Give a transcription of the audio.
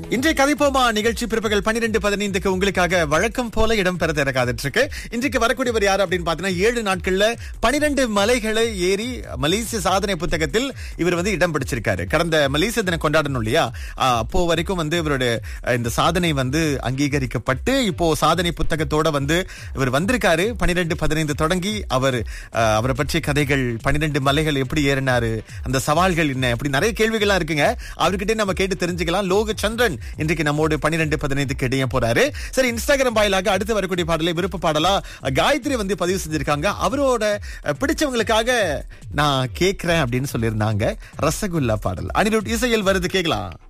இன்றைய கதைப்போமா நிகழ்ச்சி பிற்பகல் பன்னிரெண்டு பதினைந்துக்கு உங்களுக்காக வழக்கம் போல இடம் பெற தர காத்துட்டு இருக்கு இன்றைக்கு வரக்கூடியவர் யார் அப்படின்னு பாத்தீங்கன்னா ஏழு நாட்கள்ல பனிரெண்டு மலைகளை ஏறி மலேசிய சாதனை புத்தகத்தில் இவர் வந்து இடம் பிடிச்சிருக்காரு கடந்த மலேசிய தினம் கொண்டாடணும் இல்லையா ஆஹ் அப்போ வரைக்கும் வந்து இவருடைய அஹ், இந்த சாதனை வந்து அங்கீகரிக்கப்பட்டு இப்போ சாதனை புத்தகத்தோட வந்து இவர் வந்திருக்காரு பனிரெண்டு பதினைந்து தொடங்கி அவர் அஹ், அவரை பற்றிய கதைகள் பனிரெண்டு மலைகள் எப்படி ஏறினாரு அந்த சவால்கள் என்ன அப்படி நிறைய கேள்விகள்லாம் இருக்குங்க அவர்கிட்ட நம்ம கேட்டு தெரிஞ்சுக்கலாம் லோக சந்திரன் இன்றைக்கு நம்மோடு பன்னிரெண்டு பதினைந்துக்கு இடையே போறாரு சரி இன்ஸ்டாகிராம் வாயிலாக அடுத்து வரக்கூடிய பாடலை விருப்ப பாடலா காயத்ரி வந்து பதிவு செஞ்சிருக்காங்க அவரோட அஹ், பிடிச்சவங்களுக்காக நான் கேக்குறேன் அப்படின்னு சொல்லியிருந்தாங்க ரசகுல்லா பாடல் அனிருட் இசையில் வருது கேக்கலாம்